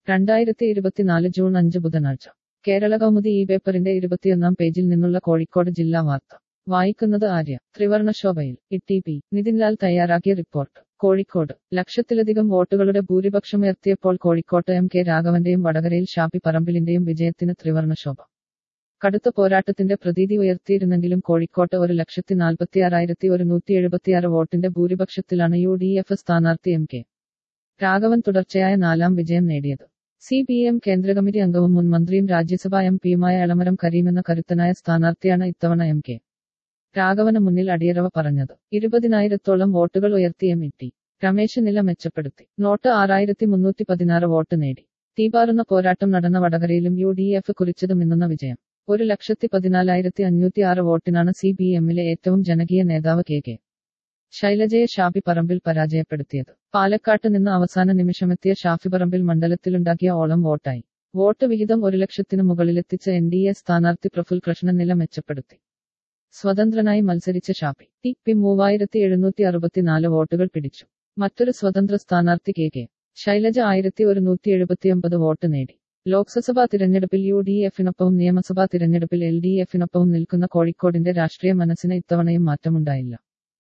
രണ്ടായിരത്തി ഇരുപത്തിനാല് ജൂൺ അഞ്ച് ബുധനാഴ്ച കേരള കൗമുദി ഈ പേപ്പറിന്റെ ഇരുപത്തിയൊന്നാം പേജിൽ നിന്നുള്ള കോഴിക്കോട് ജില്ലാ വാർത്ത വായിക്കുന്നത് ആര്യ ത്രിവർണ ശോഭയിൽ ഇ പി നിതിൻലാൽ തയ്യാറാക്കിയ റിപ്പോർട്ട് കോഴിക്കോട് ലക്ഷത്തിലധികം വോട്ടുകളുടെ ഭൂരിപക്ഷമുയർത്തിയപ്പോൾ കോഴിക്കോട്ട് എം കെ രാഘവന്റെയും വടകരയിൽ ഷാപ്പി പറമ്പിലിന്റെയും വിജയത്തിന് ത്രിവർണ ശോഭ കടുത്ത പോരാട്ടത്തിന്റെ പ്രതീതി ഉയർത്തിയിരുന്നെങ്കിലും കോഴിക്കോട്ട് ഒരു ലക്ഷത്തി നാൽപ്പത്തിയാറായിരത്തി ഒരു നൂറ്റി എഴുപത്തിയാറ് വോട്ടിന്റെ ഭൂരിപക്ഷത്തിലാണ് യു ഡി എഫ് സ്ഥാനാർത്ഥി എം കെ രാഘവൻ തുടർച്ചയായ നാലാം വിജയം നേടിയത് സി പി എം കേന്ദ്ര കമ്മിറ്റി അംഗവും മുൻ മന്ത്രിയും രാജ്യസഭാ എം പിയുമായ എളമരം കരീം എന്ന കരുത്തനായ സ്ഥാനാർത്ഥിയാണ് ഇത്തവണ എം കെ രാഘവന് മുന്നിൽ അടിയറവ പറഞ്ഞത് ഇരുപതിനായിരത്തോളം വോട്ടുകൾ ഉയർത്തി എം ടി രമേശ് നില മെച്ചപ്പെടുത്തി നോട്ട് ആറായിരത്തി മുന്നൂറ്റി പതിനാറ് വോട്ട് നേടി തീപാറുന്ന പോരാട്ടം നടന്ന വടകരയിലും യു ഡി എഫ് കുറിച്ചത് മിന്നുന്ന വിജയം ഒരു ലക്ഷത്തി പതിനാലായിരത്തി അഞ്ഞൂറ്റി ആറ് വോട്ടിനാണ് സി ബി എമ്മിലെ ഏറ്റവും ജനകീയ നേതാവ് കെ കെ ശൈലജയെ ഷാഫി പറമ്പിൽ പരാജയപ്പെടുത്തിയത് പാലക്കാട്ട് നിന്ന് അവസാന നിമിഷമെത്തിയ ഷാഫി പറമ്പിൽ മണ്ഡലത്തിലുണ്ടാക്കിയ ഓളം വോട്ടായി വോട്ട് വിഹിതം ഒരു ലക്ഷത്തിനു മുകളിലെത്തിച്ച എൻ ഡി എ സ്ഥാനാർത്ഥി പ്രഫുൽ കൃഷ്ണൻ നില മെച്ചപ്പെടുത്തി സ്വതന്ത്രനായി മത്സരിച്ച ഷാഫി ടി പി മൂവായിരത്തി എഴുന്നൂറ്റി അറുപത്തിനാല് വോട്ടുകൾ പിടിച്ചു മറ്റൊരു സ്വതന്ത്ര സ്ഥാനാർത്ഥി കെ കെ ശൈലജ ആയിരത്തി ഒരുന്നൂറ്റി എഴുപത്തിയൊമ്പത് വോട്ട് നേടി ലോക്സഭാ തിരഞ്ഞെടുപ്പിൽ യു ഡി എഫിനൊപ്പവും നിയമസഭാ തിരഞ്ഞെടുപ്പിൽ എൽ ഡി എഫിനൊപ്പവും നിൽക്കുന്ന കോഴിക്കോടിന്റെ രാഷ്ട്രീയ മനസ്സിന് ഇത്തവണയും മാറ്റമുണ്ടായില്ല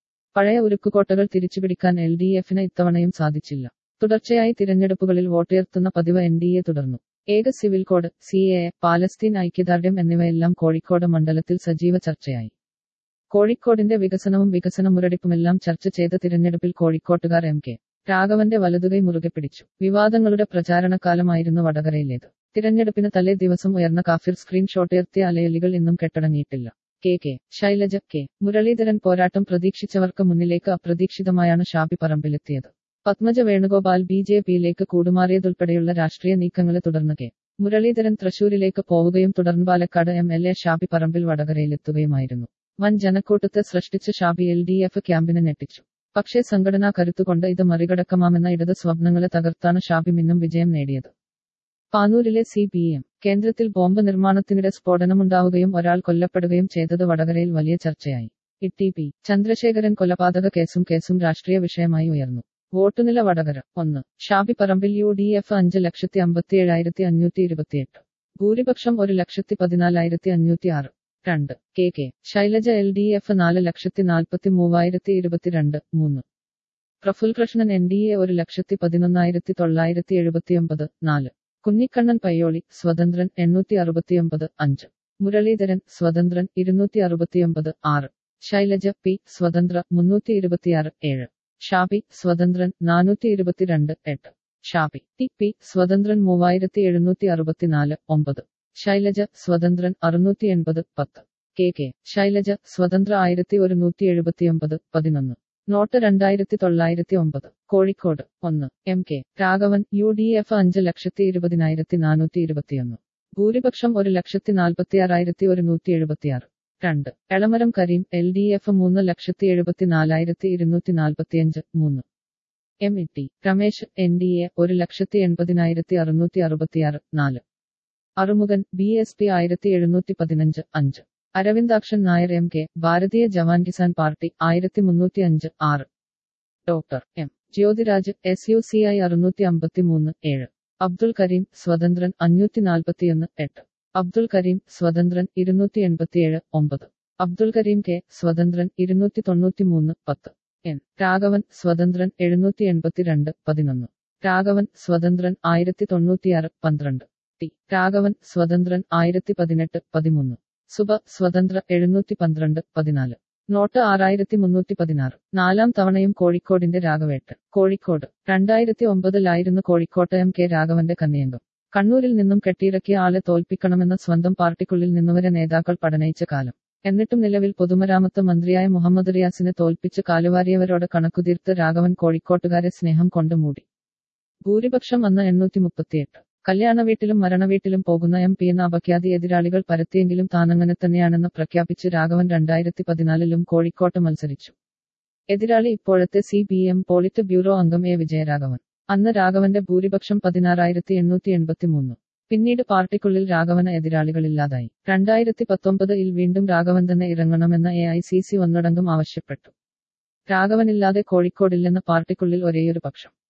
പഴയ ഉരുക്കുകോട്ടകൾ തിരിച്ചുപിടിക്കാൻ എൽ ഡി എഫിന് ഇത്തവണയും സാധിച്ചില്ല തുടർച്ചയായി തിരഞ്ഞെടുപ്പുകളിൽ വോട്ടുയർത്തുന്ന പതിവ് എൻ ഡി എ തുടർന്നു ഏക civil code C A Palestine ഐക്യദാർഢ്യം എന്നിവയെല്ലാം കോഴിക്കോട് മണ്ഡലത്തിൽ സജീവ ചർച്ചയായി കോഴിക്കോടിന്റെ വികസനവും വികസന മുരടിപ്പുമെല്ലാം ചർച്ച ചെയ്ത തിരഞ്ഞെടുപ്പിൽ കോഴിക്കോട്ടുകാർ എം കെ രാഘവന്റെ വലതുകൈ മുറുകെ പിടിച്ചു വിവാദങ്ങളുടെ പ്രചാരണകാലമായിരുന്നു വടകരയിലേത് തിരഞ്ഞെടുപ്പിന് തലേ ദിവസം ഉയർന്ന കാഫിർ സ്ക്രീൻഷോട്ട് ഉയർത്തിയ അലയലികൾ ഇന്നും കെട്ടടങ്ങിയിട്ടില്ല K K Shailaja K Muraleedharan പോരാട്ടം പ്രതീക്ഷിച്ചവർക്ക് മുന്നിലേക്ക് അപ്രതീക്ഷിതമായാണ് ഷാബി പറമ്പിലെത്തിയത് പത്മജ വേണുഗോപാൽ ബി ജെ പിയിലേക്ക് കൂടുമാറിയതുൾപ്പെടെയുള്ള രാഷ്ട്രീയ നീക്കങ്ങളെ തുടർന്ന് കെ മുരളീധരൻ തൃശൂരിലേക്ക് പോവുകയും തുടർന്ന് Palakkad M L A Shabi Parambil വടകരയിലെത്തുകയുമായിരുന്നു വൻ ജനക്കൂട്ടത്തെ സൃഷ്ടിച്ച് ഷാബി എൽ ഡി എഫ് ക്യാമ്പിനെ ഞെട്ടിച്ചു പക്ഷേ സംഘടനാ കരുത്തുകൊണ്ട് ഇത് മറികടക്കമാമെന്ന ഇടത് സ്വപ്നങ്ങളെ തകർത്താണ് ഷാബി മിന്നും വിജയം നേടിയത് പാനൂരിലെ സി പി എം കേന്ദ്രത്തിൽ ബോംബ് നിർമ്മാണത്തിനിടെ സ്ഫോടനമുണ്ടാവുകയും ഒരാൾ കൊല്ലപ്പെടുകയും ചെയ്തത് വടകരയിൽ വലിയ ചർച്ചയായി ഇ പി ചന്ദ്രശേഖരൻ കൊലപാതക കേസും കേസും രാഷ്ട്രീയ വിഷയമായി ഉയർന്നു വോട്ടുനില വടകര ഒന്ന് Shabi Parambil U D F അഞ്ച് ലക്ഷത്തി അമ്പത്തിയേഴായിരത്തി അഞ്ഞൂറ്റി ഇരുപത്തിയെട്ട് ഭൂരിപക്ഷം ഒരു ലക്ഷത്തി പതിനാലായിരത്തി അഞ്ഞൂറ്റി ആറ് രണ്ട് K K Shailaja L D F നാല് ലക്ഷത്തി നാൽപ്പത്തി മൂവായിരത്തി ഇരുപത്തിരണ്ട് മൂന്ന് Praful Krishnan N D A ഒരു ലക്ഷത്തി പതിനൊന്നായിരത്തി തൊള്ളായിരത്തി എഴുപത്തിയൊമ്പത് നാല് കുഞ്ഞിക്കണ്ണൻ പയ്യോളി സ്വതന്ത്രൻ എണ്ണൂറ്റി അറുപത്തിയൊമ്പത് അഞ്ച് മുരളീധരൻ സ്വതന്ത്രൻ ഇരുന്നൂറ്റി അറുപത്തിയൊമ്പത് ആറ് ശൈലജ പി സ്വതന്ത്ര മുന്നൂറ്റി ഇരുപത്തിയാറ് ഏഴ് ഷാബി സ്വതന്ത്രൻ നാനൂറ്റി ഇരുപത്തിരണ്ട് എട്ട് ഷാബി ടി പി സ്വതന്ത്രൻ മൂവായിരത്തി എഴുന്നൂറ്റി അറുപത്തിനാല് ഒമ്പത് ശൈലജ സ്വതന്ത്രൻ അറുന്നൂറ്റി എൺപത് പത്ത് കെ കെ ശൈലജ സ്വതന്ത്ര ആയിരത്തി ഒരുന്നൂറ്റി എഴുപത്തിയൊമ്പത് പതിനൊന്ന് നോട്ട് രണ്ടായിരത്തി തൊള്ളായിരത്തി ഒമ്പത് കോഴിക്കോട് ഒന്ന് M K Raghavan U D F അഞ്ച് ലക്ഷത്തി ഇരുപതിനായിരത്തി നാനൂറ്റി ഇരുപത്തിയൊന്ന് ഭൂരിപക്ഷം ഒരു ലക്ഷത്തി നാൽപ്പത്തിയാറായിരത്തി ഒരുന്നൂറ്റി എഴുപത്തിയാറ് രണ്ട് Elamaram Kareem L D F മൂന്ന് ലക്ഷത്തി എഴുപത്തി നാലായിരത്തി ഇരുന്നൂറ്റി നാൽപ്പത്തിയഞ്ച് മൂന്ന് M E T Ramesh N D A ഒരു ലക്ഷത്തി എൺപതിനായിരത്തി അറുന്നൂറ്റി അറുപത്തിയാറ് നാല് അറുമുഖൻ ബി എസ് പി ആയിരത്തി എഴുന്നൂറ്റി പതിനഞ്ച് അഞ്ച് അരവിന്ദാക്ഷൻ നായർ എം കെ ഭാരതീയ ജവാൻ കിസാൻ പാർട്ടി ആയിരത്തി മുന്നൂറ്റി അഞ്ച് ആറ് doctor M Jyothiraj S U C I അറുന്നൂറ്റി അമ്പത്തി മൂന്ന് ഏഴ് അബ്ദുൾ കരീം സ്വതന്ത്രൻ അഞ്ഞൂറ്റി നാൽപ്പത്തിയൊന്ന് എട്ട് അബ്ദുൾ കരീം സ്വതന്ത്രൻ ഇരുന്നൂറ്റി എൺപത്തിയേഴ് ഒമ്പത് അബ്ദുൾ കരീം കെ സ്വതന്ത്രൻ ഇരുന്നൂറ്റി തൊണ്ണൂറ്റി മൂന്ന് പത്ത് എൻ രാഘവൻ സ്വതന്ത്രൻ എഴുന്നൂറ്റി എൺപത്തിരണ്ട് പതിനൊന്ന് രാഘവൻ സ്വതന്ത്രൻ ആയിരത്തി തൊണ്ണൂറ്റിയാറ് പന്ത്രണ്ട് ടി രാഘവൻ സ്വതന്ത്രൻ ആയിരത്തി പതിനെട്ട് പതിമൂന്ന് സുബ സ്വതന്ത്ര എഴുന്നൂറ്റി പന്ത്രണ്ട് പതിനാല് നോട്ട് ആറായിരത്തി മുന്നൂറ്റി പതിനാറ് നാലാം തവണയും കോഴിക്കോടിന്റെ രാഘവേട്ടൻ കോഴിക്കോട് രണ്ടായിരത്തി ഒമ്പതിലായിരുന്നു കോഴിക്കോട്ട് എം കെ രാഘവന്റെ കന്നിയംഗം കണ്ണൂരിൽ നിന്നും കെട്ടിയിറക്കിയ ആളെ തോൽപ്പിക്കണമെന്ന സ്വന്തം പാർട്ടിക്കുള്ളിൽ നിന്നുവരെ നേതാക്കൾ പഠനയിച്ച കാലം എന്നിട്ടും നിലവിൽ പൊതുമരാമത്ത് മന്ത്രിയായ മുഹമ്മദ് റിയാസിനെ തോൽപ്പിച്ച് കാലുവാരിയവരോട് കണക്കുതീർത്ത് രാഘവൻ കോഴിക്കോട്ടുകാരെ സ്നേഹം കൊണ്ട് മൂടി ഭൂരിപക്ഷം അന്ന് എണ്ണൂറ്റി മുപ്പത്തിയെട്ട് കല്യാണ വീട്ടിലും മരണവീട്ടിലും പോകുന്ന എം പി എന്ന അപഖ്യാതി എതിരാളികൾ പരത്തിയെങ്കിലും താനങ്ങനെ തന്നെയാണെന്ന് പ്രഖ്യാപിച്ച് രാഘവൻ രണ്ടായിരത്തി പതിനാലിലും കോഴിക്കോട്ട് മത്സരിച്ചു എതിരാളി ഇപ്പോഴത്തെ C B M politburo അംഗം എ വിജയരാഘവൻ അന്ന് രാഘവന്റെ ഭൂരിപക്ഷം പതിനാറായിരത്തി എണ്ണൂറ്റി എൺപത്തി മൂന്ന് പിന്നീട് പാർട്ടിക്കുള്ളിൽ രാഘവന് എതിരാളികളില്ലാതായി രണ്ടായിരത്തി പത്തൊമ്പതിൽ വീണ്ടും രാഘവൻ തന്നെ ഇറങ്ങണമെന്ന് എ ഐ സി സി ഒന്നടങ്കം ആവശ്യപ്പെട്ടു രാഘവനില്ലാതെ കോഴിക്കോടില്ലെന്ന് പാർട്ടിക്കുള്ളിൽ ഒരേയൊരു പക്ഷം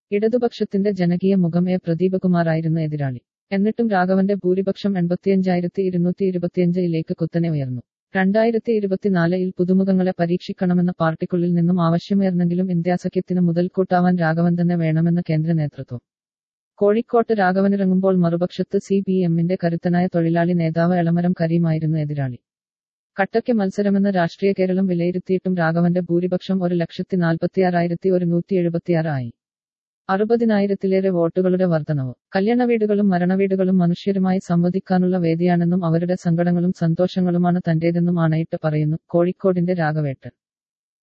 ഇടതുപക്ഷത്തിന്റെ ജനകീയ മുഖം എ പ്രദീപകുമാറായിരുന്നു എതിരാളി എന്നിട്ടും രാഘവന്റെ ഭൂരിപക്ഷം എൺപത്തിയഞ്ചായിരത്തി ഇരുന്നൂറ്റി ഇരുപത്തിയഞ്ചിലേക്ക് കുത്തനെ ഉയർന്നു രണ്ടായിരത്തി ഇരുപത്തിനാലിൽ പുതുമുഖങ്ങളെ പരീക്ഷിക്കണമെന്ന പാർട്ടിക്കുള്ളിൽ നിന്നും ആവശ്യമുയർന്നെങ്കിലും ഇന്ത്യാസഖ്യത്തിന് മുതൽക്കൂട്ടാവാൻ രാഘവൻ തന്നെ വേണമെന്ന് കേന്ദ്ര നേതൃത്വം കോഴിക്കോട്ട് രാഘവനിറങ്ങുമ്പോൾ മറുപക്ഷത്ത് സി പി എമ്മിന്റെ കരുത്തനായ തൊഴിലാളി നേതാവ് എളമരം കരീമായിരുന്നു എതിരാളി കട്ടയ്ക്ക് മത്സരമെന്ന് രാഷ്ട്രീയ കേരളം വിലയിരുത്തിയിട്ടും രാഘവന്റെ ഭൂരിപക്ഷം ഒരു ലക്ഷത്തി നാൽപ്പത്തിയാറായിരത്തി ഒരുന്നൂറ്റി എഴുപത്തിയാറ് ആയി അറുപതിനായിരത്തിലേറെ വോട്ടുകളുടെ വർധനവ് കല്യാണവീടുകളും മരണവീടുകളും മനുഷ്യരുമായി സംവദിക്കാനുള്ള വേദിയാണെന്നും അവരുടെ സങ്കടങ്ങളും സന്തോഷങ്ങളുമാണ് തന്റേതെന്നും ആണയിട്ട് പറയുന്നു കോഴിക്കോടിന്റെ രാഘവേട്ടൻ